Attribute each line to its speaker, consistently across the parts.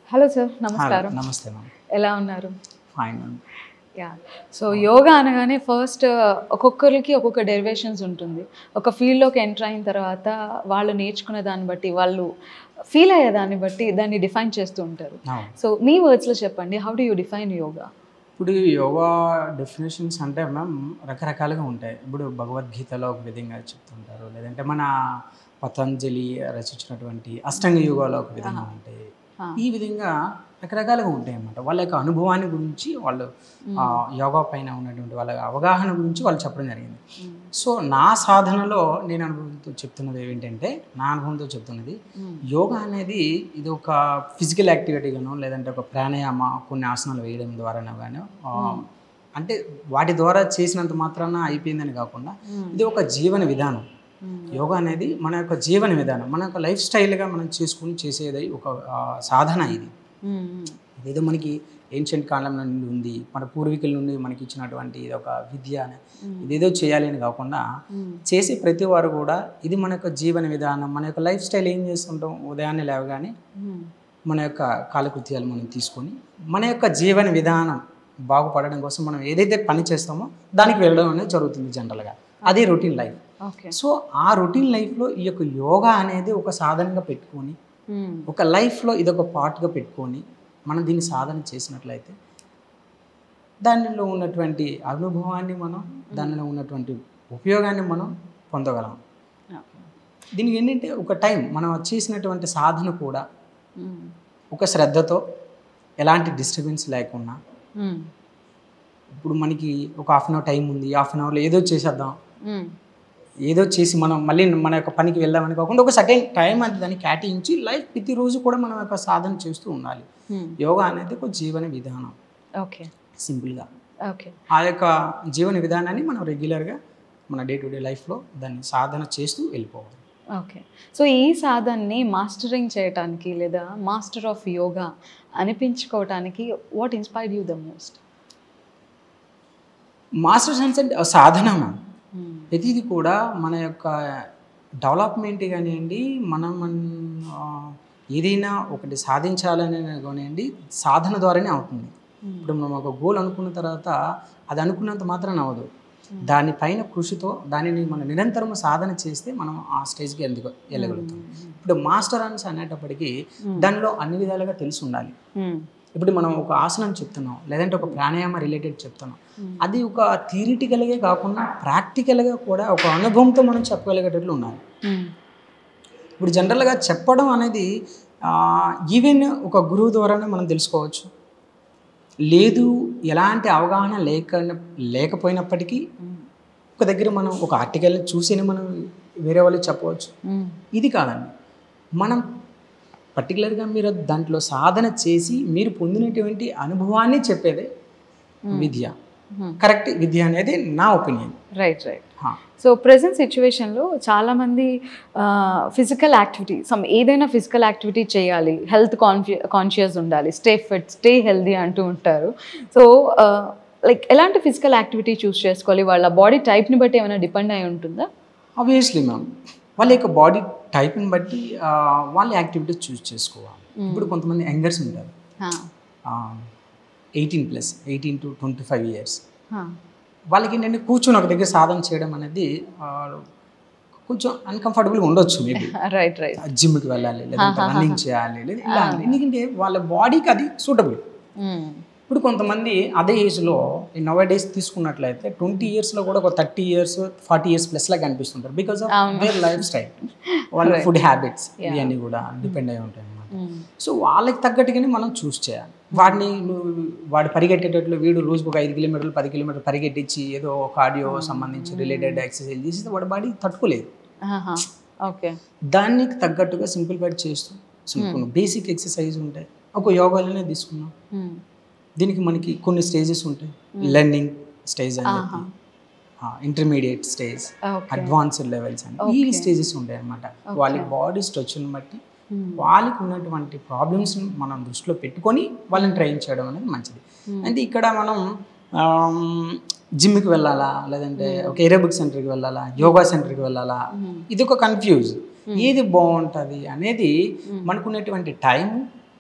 Speaker 1: Hello sir నమస్కారం
Speaker 2: నమస్తే ma'am
Speaker 1: ఎలా ఉన్నారు
Speaker 2: fine ma'am
Speaker 1: ya so yoga అనగానే ఫస్ట్ ఒక్కొక్కరికి ఒక్కొక్క డెరివేషన్స్ ఉంటుంది ఒక ఫీల్డ్లోకి ఎంటర్ అయిన తర్వాత వాళ్ళు నేర్చుకునే దాన్ని బట్టి వాళ్ళు ఫీల్ అయ్యే దాన్ని బట్టి దాన్ని డిఫైన్ చేస్తూ ఉంటారు
Speaker 2: అవును.
Speaker 1: సో మీ వర్డ్స్లో చెప్పండి how do you define yoga
Speaker 2: ఇప్పుడు ఈ యోగా డెఫినేషన్స్ అంటే మ్యామ్ రకరకాలుగా ఉంటాయి ఇప్పుడు భగవద్గీతలో ఒక విధంగా చెప్తుంటారు లేదంటే మన పతంజలి రచించినటువంటి అష్టాంగ యోగాలో ఒక విధంగా ఉంటాయి
Speaker 1: ఆ.
Speaker 2: ఈ విధంగా రకరకాలుగా ఉంటాయి అన్నమాట వాళ్ళ యొక్క అనుభవాన్ని గురించి వాళ్ళు ఆ, యోగా పైన ఉన్నటువంటి వాళ్ళ అవగాహన గురించి వాళ్ళు చెప్పడం జరిగింది సో నా సాధనలో నేను అనుభవంతో చెప్తున్నది ఏంటంటే నా అనుభవంతో చెప్తున్నది యోగా అనేది ఇది ఒక ఫిజికల్ యాక్టివిటీగానో లేదంటే ఒక ప్రాణాయామ కొన్ని ఆసనాలు వేయడం ద్వారానో కానీ అంటే వాటి ద్వారా చేసినంత మాత్రాన అయిపోయిందని కాకుండా ఇది ఒక జీవన విధానం యోగా అనేది మన యొక్క జీవన విధానం మన యొక్క లైఫ్ స్టైల్గా మనం చేసుకుని చేసేది ఒక ఆ, సాధన ఇది ఇదేదో మనకి ఏన్షియంట్ కాలం నుండి ఉంది మన పూర్వీకుల నుండి మనకి ఇచ్చినటువంటి ఇది ఒక విద్య అని ఇదేదో చేయాలి అని కాకుండా చేసే ప్రతి వారు కూడా ఇది మన యొక్క జీవన విధానం మన యొక్క లైఫ్ స్టైల్ ఏం చేస్తుంటాం ఉదయాన్నే లేవగానే మన యొక్క కాలకృత్యాలు మనం తీసుకొని మన యొక్క జీవన విధానం బాగుపడడం కోసం మనం ఏదైతే పని చేస్తామో దానికి వెళ్ళడం అనేది జరుగుతుంది జనరల్గా అదే రొటీన్ లైఫ్
Speaker 1: ఓకే
Speaker 2: సో ఆ రొటీన్ లైఫ్లో ఈ యొక్క యోగా అనేది ఒక సాధనగా పెట్టుకొని ఒక లైఫ్లో ఇదొక పార్ట్గా పెట్టుకొని మనం దీన్ని సాధన చేసినట్లయితే దానిలో ఉన్నటువంటి అనుభవాన్ని మనం దానిలో ఉన్నటువంటి ఉపయోగాన్ని మనం పొందగలం దీనికి ఏంటంటే ఒక టైం మనం చేసినటువంటి సాధన కూడా ఒక శ్రద్ధతో ఎలాంటి డిస్టర్బెన్స్ లేకుండా ఇప్పుడు మనకి ఒక హాఫ్ అన్ అవర్ టైం ఉంది హాఫ్ అన్ అవర్లో ఏదో చేసేద్దాం ఏదో చేసి మనం మళ్ళీ మన యొక్క పనికి వెళ్దామని కాకుండా ఒక సటైన్ టైం అంటే దాన్ని కేటాయించి లైఫ్ ప్రతిరోజు కూడా మనం యొక్క సాధన చేస్తూ ఉండాలి యోగా అనేది ఒక జీవన విధానం
Speaker 1: ఓకే
Speaker 2: సింపుల్గా
Speaker 1: ఓకే
Speaker 2: ఆ యొక్క జీవన విధానాన్ని మనం రెగ్యులర్గా మన డే టు డే లైఫ్లో దాన్ని సాధన చేస్తూ వెళ్ళిపోవాలి
Speaker 1: ఓకే సో ఈ సాధనని మాస్టరింగ్ చేయటానికి లేదా మాస్టర్ ఆఫ్ యోగా అనిపించుకోవటానికి what inspired you the most
Speaker 2: master science అంటే సాధన మ్యామ్ ప్రతిది కూడా మన యొక్క డెవలప్మెంట్ కానివ్వండి మనం మన- ఆ, ఏదైనా ఒకటి సాధించాలని కానివ్వండి సాధన ద్వారానే అవుతుంది ఇప్పుడు మనం ఒక గోల్ అనుకున్న తర్వాత అది అనుకున్నంత మాత్రం అవ్వదు దానిపైన కృషితో దానిని మనం నిరంతరం సాధన చేస్తే మనం ఆ స్టేజ్కి ఎందుకు వెళ్ళగలుగుతాం ఇప్పుడు మాస్టర్ అన్స్ అనేటప్పటికీ దానిలో అన్ని విధాలుగా తెలిసి ఉండాలి ఇప్పుడు మనం ఒక ఆసనం చెప్తున్నాం లేదంటే ఒక ప్రాణాయామ రిలేటెడ్ చెప్తున్నాం అది ఒక థియరిటికల్గా కాకుండా ప్రాక్టికల్గా కూడా ఒక అనుభవంతో మనం చెప్పగలిగేటట్లు ఉండాలి ఇప్పుడు జనరల్గా చెప్పడం అనేది ఈవెన్ ఒక గురువు ద్వారానే మనం తెలుసుకోవచ్చు లేదు ఎలాంటి అవగాహన లేక లేకపోయినప్పటికీ ఒక దగ్గర మనం ఒక ఆర్టికల్ని చూసి మనం వేరే వాళ్ళకి చెప్పవచ్చు ఇది కాదండి మనం పర్టికులర్గా మీరు దాంట్లో సాధన చేసి మీరు పొందినటువంటి అనుభవాన్ని చెప్పేదే విద్య కరెక్ట్ విద్య అనేది నా opinion
Speaker 1: right right so present సిచ్యువేషన్లో చాలామంది ఫిజికల్ యాక్టివిటీ సమ్ ఏదైనా ఫిజికల్ యాక్టివిటీ చేయాలి హెల్త్ కాన్షి కాన్షియస్ ఉండాలి స్టే ఫిట్ స్టే హెల్దీ అంటూ ఉంటారు సో లైక్ ఎలాంటి ఫిజికల్ యాక్టివిటీ చూస్ చేసుకోవాలి వాళ్ళ బాడీ టైప్ని బట్టి ఏమైనా డిపెండ్ అయి ఉంటుందా
Speaker 2: ఆబ్వియస్లీ మ్యామ్ వాళ్ళ యొక్క బాడీ టైప్ని బట్టి ఆ, వాళ్ళ యాక్టివిటీస్ చూస్ చేసుకోవాలి ఇప్పుడు కొంతమంది యంగర్స్ ఉంటారు eighteen plus eighteen to twenty five years వాళ్ళకి ఏంటంటే కూర్చొని ఒక దగ్గర సాధన చేయడం అనేది ఆ, కొంచెం అన్కంఫర్టబుల్గా ఉండొచ్చు మేబీ
Speaker 1: రైట్ రైట్
Speaker 2: జిమ్కి వెళ్ళాలి లేదంటే రన్నింగ్ చేయాలి లేదా ఇలా ఎందుకంటే వాళ్ళ బాడీకి అది సూటబుల్ ఇప్పుడు కొంతమంది అదే ఏజ్లో నవ డేస్ తీసుకున్నట్లయితే ట్వంటీ ఇయర్స్లో కూడా ఒక థర్టీ ఇయర్స్ ఫార్టీ ఇయర్స్ ప్లస్లా కనిపిస్తుంటారు because of their lifestyle వాళ్ళ ఫుడ్ హ్యాబిట్స్ ఇవన్నీ కూడా డిపెండ్ అయి ఉంటాయి అన్నమాట సో వాళ్ళకి తగ్గట్టుగానే మనం చూస్ చేయాలి వాడిని నువ్వు వాడు పరిగెట్టేటట్లు వీడు రోజుకు ఒక ఐదు కిలోమీటర్లు పది కిలోమీటర్లు పరిగెట్టించి ఏదో కార్డియో సంబంధించి రిలేటెడ్ ఎక్సర్సైజ్ చేస్తే వాడి బాడీ తట్టుకోలేదు
Speaker 1: ఓకే
Speaker 2: దానికి తగ్గట్టుగా సింప్లిఫైడ్ చేస్తూ బేసిక్ ఎక్సర్సైజ్ ఉంటాయి ఒక యోగాలోనే తీసుకున్నాం దీనికి మనకి కొన్ని స్టేజెస్ ఉంటాయి లెర్నింగ్ స్టేజ్ అని చెప్పి intermediate stage
Speaker 1: okay
Speaker 2: advanced levels అని ఈ స్టేజెస్ ఉంటాయి అనమాట వాళ్ళ బాడీ స్ట్రక్చర్ని బట్టి వాళ్ళకి ఉన్నటువంటి ప్రాబ్లమ్స్ మనం దృష్టిలో పెట్టుకొని వాళ్ళని ట్రైన్ చేయడం అనేది మంచిది అంటే ఇక్కడ మనం జిమ్కి వెళ్ళాలా లేదంటే ఒక ఏరోబిక్ సెంటర్కి వెళ్ళాలా యోగా సెంటర్కి వెళ్ళాలా ఇది ఒక కన్ఫ్యూజ్ ఏది బాగుంటుంది అనేది మనకున్నటువంటి టైం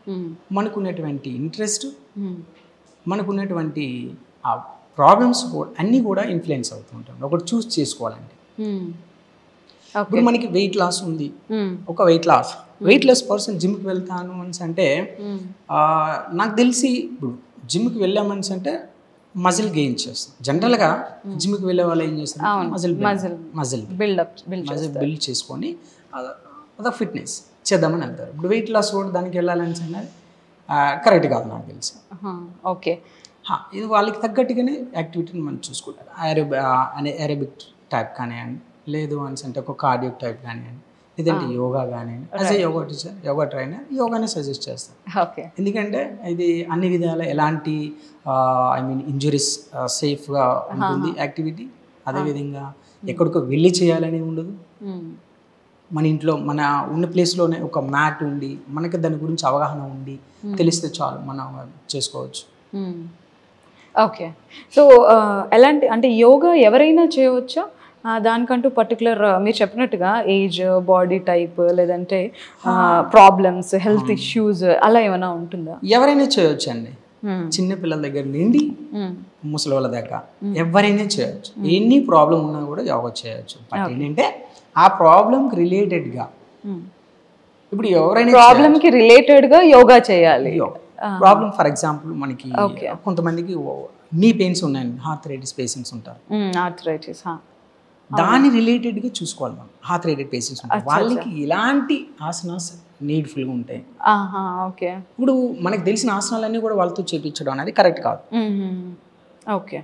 Speaker 1: మ్మ్.
Speaker 2: మనకున్నటువంటి ఇంట్రెస్ట్
Speaker 1: మ్మ్.
Speaker 2: మనకున్నటువంటి ఆ ప్రాబ్లమ్స్ కూడా అన్నీ కూడా ఇన్ఫ్లుయెన్స్ అవుతూ ఉంటాయి ఒకటి చూస్ చేసుకోవాలండి
Speaker 1: మ్మ్. ఓకే
Speaker 2: ఇప్పుడు మనకి వెయిట్ లాస్ ఉంది
Speaker 1: మ్మ్.
Speaker 2: ఒక weight loss weight less person జిమ్కి వెళ్తాను అని అంటే
Speaker 1: మ్మ్.
Speaker 2: ఆ, నాకు తెలిసి ఇప్పుడు జిమ్కి వెళ్ళామని అంటే మజిల్ గెయిన్ చేస్తాం జనరల్గా జిమ్కి వెళ్ళే వాళ్ళు ఏం చేస్తారు muscle
Speaker 1: Muscle.
Speaker 2: Muscle
Speaker 1: buildup build
Speaker 2: muscle build చేసుకొని అద- అదొక ఫిట్నెస్ చేద్దామని వెళ్తారు ఇప్పుడు వెయిట్ లాస్ కూడా దానికి వెళ్ళాలని అన్నది కరెక్ట్ కాదు నాకు తెలిసి
Speaker 1: ఓకే
Speaker 2: హా, ఇది వాళ్ళకి తగ్గట్టుగానే యాక్టివిటీని మనం చూసుకుంటారు అరేబి అనే అరేబిక్ టైప్ కానివ్వండి లేదు అని అంటే ఒక కార్డియో టైప్ కానివ్వండి లేదంటే యోగా కానివ్వండి as a yoga teacher yoga trainer యోగానే సజెస్ట్ చేస్తాను
Speaker 1: ఓకే
Speaker 2: ఎందుకంటే ఇది అన్ని విధాల ఎలాంటి ఐ మీన్ ఇంజురీస్ సేఫ్గా ఉంటుంది యాక్టివిటీ అదేవిధంగా ఎక్కడికో వెళ్ళి చేయాలని ఉండదు
Speaker 1: మ్మ్.
Speaker 2: మన ఇంట్లో మన ఉన్న ప్లేస్లోనే ఒక మ్యాట్ ఉండి మనకి దాని గురించి అవగాహన ఉండి తెలిస్తే చాలు మనం చేసుకోవచ్చు
Speaker 1: మ్మ్. ఓకే సో ఆ, ఎలాంటి అంటే యోగా ఎవరైనా చేయవచ్చా ఆ, దానికంటూ పర్టికులర్ మీరు చెప్పినట్టుగా ఏజ్ బాడీ టైప్ లేదంటే ప్రాబ్లమ్స్ హెల్త్ ఇష్యూస్ అలా ఏమైనా ఉంటుందా
Speaker 2: ఎవరైనా చేయొచ్చు అండి
Speaker 1: మ్మ్.
Speaker 2: చిన్న పిల్లల దగ్గర నుండి
Speaker 1: మ్మ్.
Speaker 2: ముసలి వాళ్ళ దాకా ఎవరైనా చేయొచ్చు ఎన్ని ప్రాబ్లం ఉన్నా కూడా యోగా చేయొచ్చు బట్ ఏంటంటే ఆ ప్రాబ్లంకి రిలేటెడ్గా
Speaker 1: మ్మ్.
Speaker 2: ఇప్పుడు ఎవరైనా
Speaker 1: ప్రాబ్లమ్ కి రిలేటెడ్ గా యోగా చేయాలి
Speaker 2: ప్రాబ్లం ఫర్ ఎగ్జాంపుల్ మనకి
Speaker 1: Okay.
Speaker 2: కొంతమందికి నీ పెయిన్స్ ఉన్నాయండి హార్ట్ పేషెంట్స్ ఉంటారు
Speaker 1: ఆర్థరైటిస్
Speaker 2: దాని రిలేటెడ్గా చూసుకోవాలి మనం హార్ట్ రేటెడ్ పేషెంట్స్ ఉంటారు వాళ్ళకి ఎలాంటి ఆసనాస్ నీడ్ఫుల్గా ఉంటాయి
Speaker 1: ఆహా ఓకే
Speaker 2: ఇప్పుడు మనకు తెలిసిన ఆసనాలన్నీ కూడా వాళ్ళతో చేపించడం అనేది కరెక్ట్ కాదు
Speaker 1: ఓకే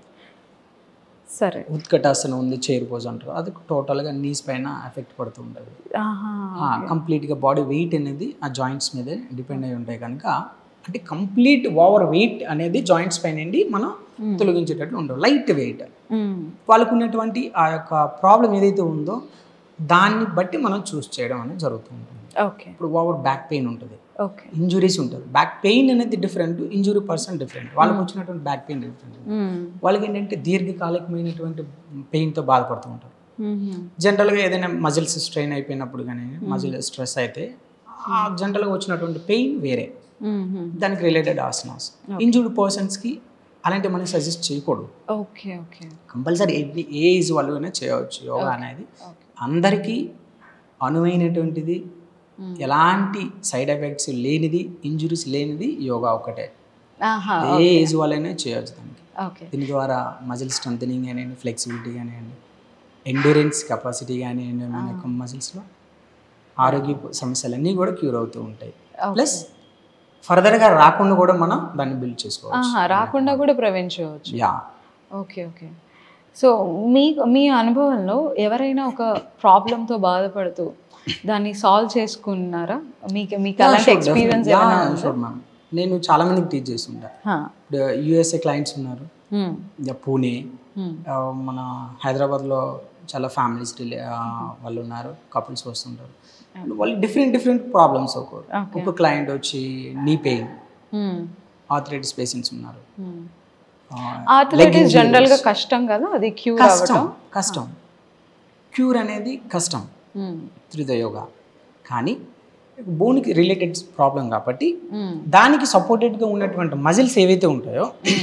Speaker 1: సరే
Speaker 2: ఉత్కటాసనం ఉంది చైర్ పోజ్ అంటారు అది టోటల్గా నీస్ పైన ఎఫెక్ట్ పడుతూ ఉంటుంది
Speaker 1: ఆహా
Speaker 2: కంప్లీట్గా బాడీ వెయిట్ అనేది ఆ జాయింట్స్ మీదే డిపెండ్ అయి ఉంటాయి కనుక అంటే కంప్లీట్ ఓవర్ వెయిట్ అనేది జాయింట్స్ పైన నుండి మనం తొలగించేటట్లు ఉండవు లైట్ వెయిట్
Speaker 1: మ్మ్.
Speaker 2: వాళ్ళకు ఉన్నటువంటి ఆ యొక్క ప్రాబ్లం ఏదైతే ఉందో దాన్ని బట్టి మనం చూస్ చేయడం అనేది జరుగుతూ ఉంటుంది
Speaker 1: ఓకే
Speaker 2: ఇప్పుడు ఓవర్ బ్యాక్ పెయిన్ ఉంటుంది
Speaker 1: ఓకే
Speaker 2: ఇంజురీస్ ఉంటుంది బ్యాక్ పెయిన్ అనేది డిఫరెంట్ ఇంజురీ పర్సన్ డిఫరెంట్ వాళ్ళకి వచ్చినటువంటి బ్యాక్ పెయిన్ డిఫరెంట్
Speaker 1: మ్మ్.
Speaker 2: వాళ్ళకి ఏంటంటే దీర్ఘకాలికమైనటువంటి పెయిన్తో బాధపడుతూ ఉంటారు
Speaker 1: మ్మ్.
Speaker 2: జనరల్గా ఏదైనా మజిల్స్ స్ట్రెయిన్ అయిపోయినప్పుడు కానీ మజిల్ స్ట్రెస్ అయితే ఆ జనరల్గా వచ్చినటువంటి పెయిన్ వేరే
Speaker 1: మ్మ్.
Speaker 2: దానికి రిలేటెడ్ ఆసనాస్ ఇంజూర్డ్ పర్సన్స్కి అలాంటివి మనం సజెస్ట్ చేయకూడదు
Speaker 1: okay okay
Speaker 2: compulsory every a age వాళ్ళు అయినా చేయవచ్చు యోగా అనేది
Speaker 1: ఓకే
Speaker 2: అందరికీ అనువైనటువంటిది ఎలాంటి సైడ్ ఎఫెక్ట్స్ లేనిది ఇంజురీస్ లేనిది యోగా ఒకటే
Speaker 1: ఆహా
Speaker 2: ఏ ఏజ్ వాళ్ళైనా చేయవచ్చు దానికి
Speaker 1: ఓకే
Speaker 2: దీని ద్వారా మజిల్ స్ట్రెంథనింగ్ కానివ్వండి ఫ్లెక్సిబిలిటీ కానివ్వండి ఎండూరెన్స్ కెపాసిటీ కానివ్వండి మన యొక్క మజిల్స్లో ఆరోగ్య సమస్యలన్నీ కూడా క్యూర్ అవుతూ ఉంటాయి ప్లస్ ఫర్దర్గా రాకుండా కూడా మనం దాన్ని బిల్డ్ చేసుకోవచ్చు
Speaker 1: ఆహా రాకుండా కూడా ప్రివెంట్ చేయవచ్చు
Speaker 2: యా
Speaker 1: ఓకే ఓకే సో మీ మీ అనుభవంలో ఎవరైనా ఒక ప్రాబ్లంతో బాధపడుతూ దాన్ని సాల్వ్ చేసుకున్నారా మీకు మీకు అలాంటి ఎక్స్పీరియన్స్ ఏమైనా
Speaker 2: షూర్ మ్యామ్ నేను చాలా మందికి టీచ్ చేస్తుంటా
Speaker 1: హా.
Speaker 2: ఇప్పుడు యూఎస్ఏ క్లయింట్స్ ఉన్నారు
Speaker 1: మ్మ్.
Speaker 2: ఇంకా పూణే
Speaker 1: మ్మ్.
Speaker 2: ఆ, మన హైదరాబాద్లో చాలా ఫ్యామిలీస్ రిలే ఆ, వాళ్ళు ఉన్నారు కపుల్స్ వస్తుంటారు వాళ్ళు డిఫరెంట్ డిఫరెంట్ ప్రాబ్లమ్స్ ఒక్కొక్కరు
Speaker 1: Okay.
Speaker 2: ఒక క్లయింట్ వచ్చి నీ పెయిన్
Speaker 1: మ్మ్.
Speaker 2: ఆర్థరైటిస్ పేషెంట్స్ ఉన్నారు
Speaker 1: మ్మ్.
Speaker 2: ఆ,
Speaker 1: ఆర్థరైటిస్ జనరల్ గా కష్టం కదా అది క్యూర్
Speaker 2: కష్టం
Speaker 1: అవ్వటం
Speaker 2: కష్టం క్యూర్ అనేది కష్టం
Speaker 1: మ్మ్.
Speaker 2: త్రీ ద యోగా కానీ బోన్కి రిలేటెడ్ ప్రాబ్లం కాబట్టి
Speaker 1: మ్మ్.
Speaker 2: దానికి సపోర్టెడ్గా ఉన్నటువంటి మజిల్స్ ఏవైతే ఉంటాయో
Speaker 1: మ్మ్.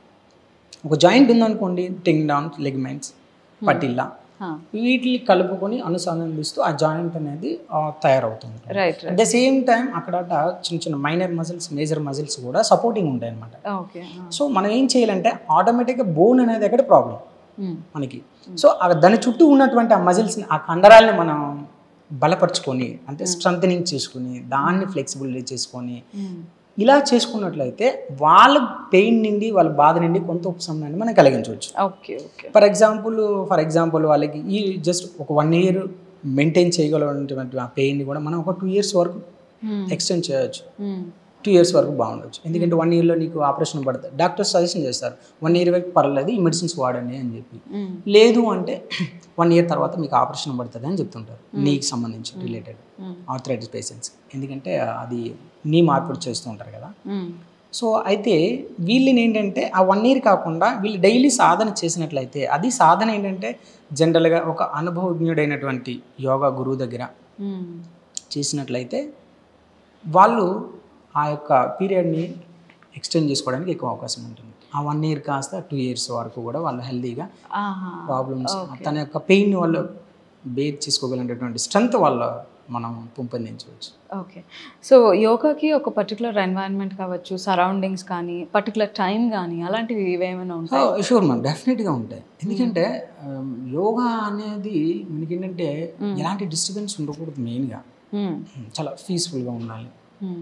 Speaker 2: ఒక జాయింట్ ఉందనుకోండి టింగ్ డౌన్ లెగ్మెంట్స్ పటిల్లా
Speaker 1: హా.
Speaker 2: వీటిని కలుపుకొని అనుసంధానిస్తూ ఆ జాయింట్ అనేది ఆ, తయారవుతుంది
Speaker 1: right
Speaker 2: at the same time అక్కడ చిన్న చిన్న మైనర్ మజిల్స్ మేజర్ మజిల్స్ కూడా సపోర్టింగ్ ఉంటాయి అనమాట
Speaker 1: ఓకే
Speaker 2: సో మనం ఏం చేయాలంటే ఆటోమేటిక్గా బోన్ అనేది అక్కడ ప్రాబ్లం మనకి సో ఆ దాని చుట్టూ ఉన్నటువంటి ఆ మజిల్స్ని ఆ కండరాలని మనం బలపరుచుకొని అంటే స్ట్రెంథనింగ్ చేసుకొని దాన్ని ఫ్లెక్సిబిలిటీ చేసుకొని ఇలా చేసుకున్నట్లయితే వాళ్ళ పెయిన్ నుండి వాళ్ళ బాధ నుండి కొంత ఉపశమనాన్ని మనం కలిగించవచ్చు
Speaker 1: okay okay
Speaker 2: for example for example వాళ్ళకి ఈ జస్ట్ ఒక వన్ ఇయర్ మెయింటైన్ చేయగలటువంటి ఆ పెయిన్ని కూడా మనం ఒక టూ ఇయర్స్ వరకు ఎక్స్టెండ్ చేయొచ్చు టూ ఇయర్స్ వరకు బాగుండొచ్చు ఎందుకంటే వన్ ఇయర్లో నీకు ఆపరేషన్ పడుతుంది డాక్టర్స్ సజెషన్ చేస్తారు వన్ ఇయర్ వరకు పర్లేదు ఈ మెడిసిన్స్ వాడండి అని చెప్పి లేదు అంటే వన్ ఇయర్ తర్వాత మీకు ఆపరేషన్ పడుతుంది అని చెప్తుంటారు నీకు సంబంధించి రిలేటెడ్ ఆర్థరైటిస్ పేషెంట్స్ ఎందుకంటే అది నీ మార్పులు చేస్తూ ఉంటారు కదా సో అయితే వీళ్ళని ఏంటంటే ఆ వన్ ఇయర్ కాకుండా వీళ్ళు డైలీ సాధన చేసినట్లయితే అది సాధన ఏంటంటే జనరల్గా ఒక అనుభవజ్ఞుడైనటువంటి యోగా గురువు దగ్గర చేసినట్లయితే వాళ్ళు ఆ యొక్క పీరియడ్ని ఎక్స్టెండ్ చేసుకోవడానికి ఎక్కువ అవకాశం ఉంటుంది ఆ వన్ ఇయర్ కాస్త టూ ఇయర్స్ వరకు కూడా వాళ్ళు హెల్తీగా
Speaker 1: ఆహా
Speaker 2: ప్రాబ్లమ్స్ తన యొక్క పెయిన్ వాళ్ళు బేర్ చేసుకోగలిగినటువంటి స్ట్రెంత్ వాళ్ళ మనం పెంపొందించవచ్చు
Speaker 1: ఓకే సో యోగాకి ఒక పర్టికులర్ ఎన్వైరన్మెంట్ కావచ్చు సరౌండింగ్స్ కానీ పర్టికులర్ టైం కానీ అలాంటివి ఏమైనా ఉంటాయి
Speaker 2: షూర్ మ్యామ్ డెఫినెట్గా ఉంటాయి ఎందుకంటే um, యోగా అనేది మనకి ఏంటంటే ఎలాంటి డిస్టర్బెన్స్ ఉండకూడదు మెయిన్గా చాలా పీస్ఫుల్గా ఉండాలి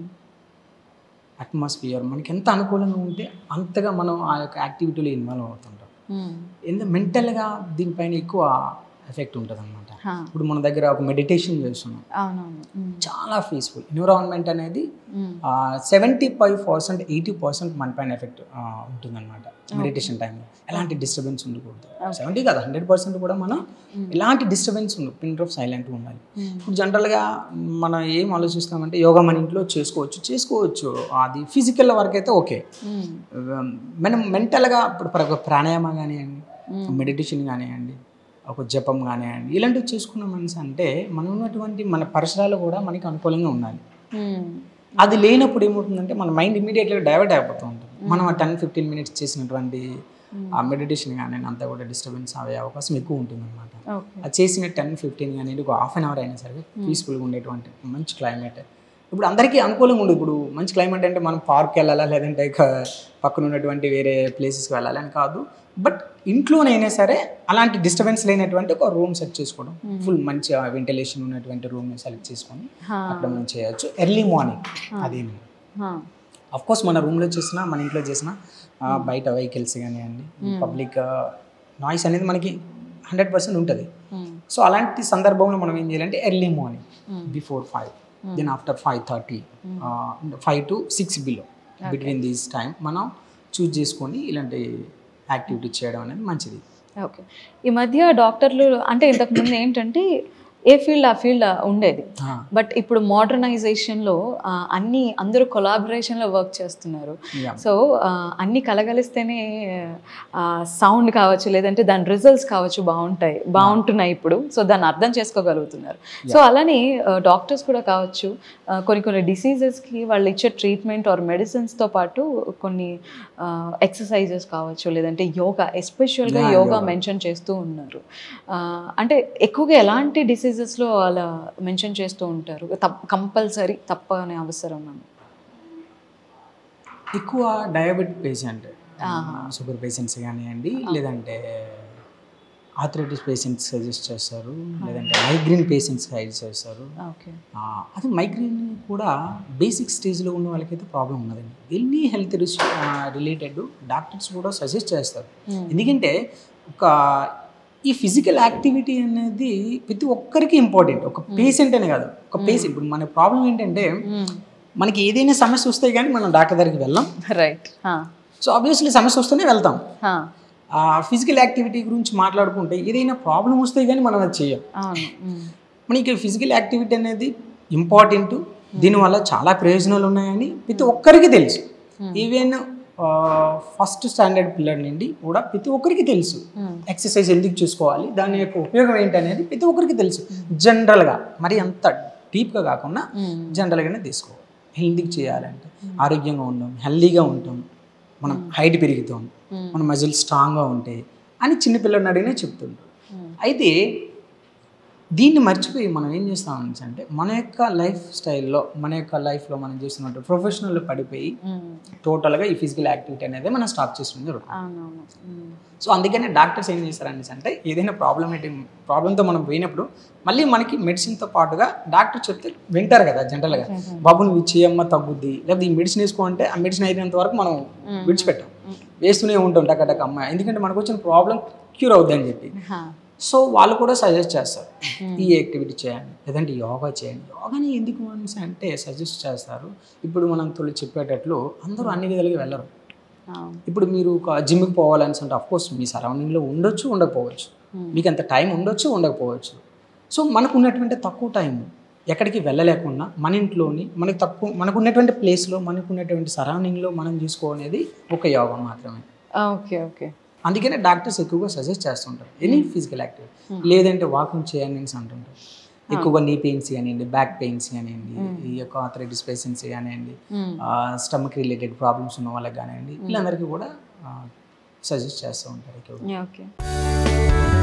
Speaker 2: అట్మాస్ఫియర్ మనకి ఎంత అనుకూలంగా ఉంటే అంతగా మనం ఆ యొక్క యాక్టివిటీలో ఇన్వాల్వ్ అవుతుంటాం ఎంత మెంటల్గా దీనిపైన ఎక్కువ ఎఫెక్ట్ ఉంటుంది అనమాట ఇప్పుడు మన దగ్గర ఒక మెడిటేషన్ చేస్తున్నాం
Speaker 1: అవునవును మ్మ్.
Speaker 2: చాలా పీస్ఫుల్ ఎన్విరాన్మెంట్ అనేది
Speaker 1: hmm.
Speaker 2: Seventy five percent eighty percent మన పైన ఎఫెక్ట్ ఉంటుందన్నమాట మెడిటేషన్ టైంలో ఎలాంటి డిస్టర్బెన్స్ ఉండకూడదు సెవెంటీ కాదు హండ్రెడ్ పర్సెంట్ కూడా మనం ఎలాంటి డిస్టర్బెన్స్ ఉండదు పిన్ డ్రాప్ సైలెంట్గా ఉండాలి
Speaker 1: మ్మ్.
Speaker 2: ఇప్పుడు జనరల్గా మనం ఏం ఆలోచిస్తామంటే యోగా మన ఇంట్లో చేసుకోవచ్చు చేసుకోవచ్చు అది ఫిజికల్ వర్క్ అయితే ఓకే
Speaker 1: మ్మ్.
Speaker 2: మనం మెంటల్గా ఇప్పుడు ప్ర- ఒక ప్రాణాయామ కానివ్వండి మెడిటేషన్ కానివ్వండి ఒక జపం కానివ్వండి ఇలాంటివి చేసుకున్న మనిషి అంటే మనం ఉన్నటువంటి మన పరిసరాలు కూడా మనకి అనుకూలంగా ఉండాలి
Speaker 1: మ్మ్.
Speaker 2: అది లేనప్పుడు ఏమవుతుందంటే మన మైండ్ ఇమీడియట్గా డైవర్ట్ అయిపోతూ ఉంటుంది మనం ఆ టెన్ ఫిఫ్టీన్ మినిట్స్ చేసినటువంటి ఆ మెడిటేషన్ కానీ అంతా కూడా డిస్టర్బెన్స్ అయ్యే అవకాశం ఎక్కువ ఉంటుంది అనమాట
Speaker 1: ఓకే
Speaker 2: అది చేసిన టెన్ ఫిఫ్టీన్ కానీ ఒక హాఫ్ అన్ అవర్ అయినా సరే పీస్ఫుల్గా ఉండేటువంటి మంచి క్లైమేట్ ఇప్పుడు అందరికీ అనుకూలంగా ఉండదు ఇప్పుడు మంచి క్లైమేట్ అంటే మనం పార్క్ వెళ్ళాలా లేదంటే ఇక పక్కన ఉన్నటువంటి వేరే ప్లేసెస్కి వెళ్ళాలి అని కాదు బట్ ఇంట్లోనైనా సరే అలాంటి డిస్టర్బెన్స్ లేనటువంటి ఒక రూమ్ సెట్ చేసుకోవడం ఫుల్ మంచి వెంటిలేషన్ ఉన్నటువంటి రూమ్ సెలెక్ట్ చేసుకొని
Speaker 1: హా.
Speaker 2: అక్కడ మనం చేయొచ్చు ఎర్లీ మార్నింగ్ అదేమి
Speaker 1: హా.
Speaker 2: అఫ్ కోర్స్ మన రూమ్లో చేసినా మన ఇంట్లో చేసినా ఆ, బయట వెహికల్స్ కానివ్వండి పబ్లిక్ నాయిస్ అనేది మనకి హండ్రెడ్ పర్సెంట్ ఉంటుంది
Speaker 1: మ్మ్.
Speaker 2: సో అలాంటి సందర్భంలో మనం ఏం చేయాలంటే early morning before five then after five thirty five to six below between these time మనం చూస్ చేసుకొని ఇలాంటి యాక్టివిటీ చేయడం అనేది మంచిది
Speaker 1: ఓకే ఈ మధ్య డాక్టర్లు అంటే ఇంతకు ముందు ఏంటంటే ఏ ఫీల్డ్ ఆ ఫీల్డ్ ఉండేది
Speaker 2: ఆ,
Speaker 1: బట్ ఇప్పుడు మోడర్నైజేషన్లో అన్ని అందరూ కొలాబరేషన్లో వర్క్ చేస్తున్నారు
Speaker 2: yeah.
Speaker 1: సో అన్ని కలగలిస్తేనే సౌండ్ కావచ్చు లేదంటే దాని రిజల్ట్స్ కావచ్చు బాగుంటాయి బాగుంటున్నాయి ఇప్పుడు సో దాన్ని అర్థం చేసుకోగలుగుతున్నారు సో అలానే డాక్టర్స్ కూడా కావచ్చు ఆ, కొన్ని కొన్ని డిసీజెస్కి వాళ్ళు ఇచ్చే ట్రీట్మెంట్ ఆర్ మెడిసిన్స్తో పాటు కొన్ని ఎక్సర్సైజెస్ కావచ్చు లేదంటే యోగా ఎస్పెషల్గా
Speaker 2: Yeah,
Speaker 1: యోగా
Speaker 2: yoga.
Speaker 1: మెన్షన్ చేస్తూ ఉన్నారు ఆ, అంటే ఎక్కువగా ఎలాంటి డిసీజెస్లో అలా మెన్షన్ చేస్తూ ఉంటారు తప్ కంపల్సరీ తప్ప అనే అవసరం అని
Speaker 2: ఎక్కువ డయాబెటిక్ పేషెంట్ షుగర్ పేషెంట్స్ కానివ్వండి లేదంటే ఆథరైటిస్ పేషెంట్స్ సజెస్ట్ చేస్తారు లేదంటే మైగ్రేన్ పేషెంట్స్ సజెస్ట్ చేస్తారు
Speaker 1: ఓకే
Speaker 2: ఆ, అది మైగ్రేన్ కూడా బేసిక్ స్టేజ్లో ఉన్న వాళ్ళకైతే ప్రాబ్లం ఉన్నదండి ఎన్ని హెల్త్ రిలేటెడ్ డాక్టర్స్ కూడా సజెస్ట్ చేస్తారు ఎందుకంటే ఒక ఈ ఫిజికల్ యాక్టివిటీ అనేది ప్రతి ఒక్కరికి ఇంపార్టెంట్ ఒక పేషెంట్ అనే కాదు ఒక పేషెంట్ ఇప్పుడు మన ప్రాబ్లం ఏంటంటే మనకి ఏదైనా సమస్య వస్తే కానీ మనం డాక్టర్ దగ్గరికి వెళ్ళాం
Speaker 1: రైట్
Speaker 2: సో ఆబ్వియస్లీ సమస్య వస్తేనే వెళ్తాం ఆ ఫిజికల్ యాక్టివిటీ గురించి మాట్లాడుకుంటే ఏదైనా ప్రాబ్లం వస్తే కానీ మనం అది చేయం
Speaker 1: అవును మ్మ్.
Speaker 2: మనకి ఫిజికల్ యాక్టివిటీ అనేది ఇంపార్టెంట్ దీనివల్ల చాలా ప్రయోజనాలు ఉన్నాయని ప్రతి ఒక్కరికి తెలుసు ఈవెన్ ఫస్ట్ స్టాండర్డ్ పిల్లర్ నుండి కూడా ప్రతి ఒక్కరికి తెలుసు
Speaker 1: మ్మ్.
Speaker 2: ఎక్సర్సైజ్ ఎందుకు చూసుకోవాలి దాని యొక్క ఉపయోగం ఏంటి అనేది ప్రతి ఒక్కరికి తెలుసు జనరల్గా మరి అంత డీప్గా కాకుండా
Speaker 1: మ్మ్.
Speaker 2: జనరల్గానే తీసుకోవాలి హెల్తీగా చేయాలంటే ఆరోగ్యంగా ఉంటాం హెల్దీగా ఉంటాం మనం హైట్ పెరుగుతాం
Speaker 1: మ్మ్.
Speaker 2: మన మజిల్ స్ట్రాంగ్గా ఉంటాయి అని చిన్నపిల్లడిని అడిగినా చెప్తుంటారు
Speaker 1: మ్మ్.
Speaker 2: అయితే దీన్ని మర్చిపోయి మనం ఏం చేస్తామని అంటే మన యొక్క లైఫ్ స్టైల్లో మన యొక్క లైఫ్లో మనం చేస్తున్నట్టు ప్రొఫెషనల్ పడిపోయి
Speaker 1: మ్మ్.
Speaker 2: టోటల్గా ఈ ఫిజికల్ యాక్టివిటీ అనేది మనం స్టాప్ చేస్తుంది జరుగుతుంది
Speaker 1: అవునవును మ్మ్.
Speaker 2: సో అందుకనే డాక్టర్స్ ఏం చేస్తారనేసి అంటే ఏదైనా ప్రాబ్లమేటిక్ ప్రాబ్లంతో మనం పోయినప్పుడు మళ్ళీ మనకి మెడిసిన్తో పాటుగా డాక్టర్ చెప్తే వింటారు కదా జనరల్గా బాబు నువ్వు ఇది చేయమ్మ తగ్గుద్ది లేకపోతే ఈ మెడిసిన్ వేసుకో అంటే ఆ మెడిసిన్ అయినంత వరకు మనం విడిచిపెట్టాం వేస్తూనే ఉంటాం టక టక అమ్మ ఎందుకంటే మనకు వచ్చిన ప్రాబ్లం క్యూర్ అవుద్ది అని చెప్పి
Speaker 1: హా.
Speaker 2: సో వాళ్ళు కూడా సజెస్ట్ చేస్తారు ఈ యాక్టివిటీ చేయండి లేదంటే యోగా చేయండి యోగాని ఎందుకు అనేసి అంటే సజెస్ట్ చేస్తారు ఇప్పుడు మనం తొలి చెప్పేటట్లు అందరూ అన్ని విధాలుగా వెళ్ళరు
Speaker 1: అవును.
Speaker 2: ఇప్పుడు మీరు ఒక జిమ్కి పోవాలని అంటే కోర్స్ మీ సరౌండింగ్లో ఉండొచ్చు ఉండకపోవచ్చు మీకు అంత టైం ఉండొచ్చు ఉండకపోవచ్చు సో మనకు ఉన్నటువంటి తక్కువ టైం ఎక్కడికి వెళ్ళలేకుండా మన ఇంట్లోని మనకు తక్కువ మనకు ఉన్నటువంటి ప్లేస్లో మనకు ఉన్నటువంటి సరౌండింగ్లో మనం చూసుకోనేది ఒక యోగా మాత్రమే
Speaker 1: ఓకే ఓకే
Speaker 2: అందుకనే డాక్టర్స్ ఎక్కువగా సజెస్ట్ చేస్తుంటారు ఎనీ ఫిజికల్ యాక్టివిటీ లేదంటే వాకింగ్ చేయండి అనేసి అంటుంటారు ఎక్కువగా నీ పెయిన్స్ కానివ్వండి బ్యాక్ పెయిన్స్ కానివ్వండి ఈ యొక్క ఆథరైటిస్ పేషెంట్స్ కానివ్వండి స్టమక్ రిలేటెడ్ ప్రాబ్లమ్స్ ఉన్న వాళ్ళకి కానివ్వండి వీళ్ళందరికీ కూడా సజెస్ట్ చేస్తూ ఉంటారు ఎక్కువగా
Speaker 1: ఓకే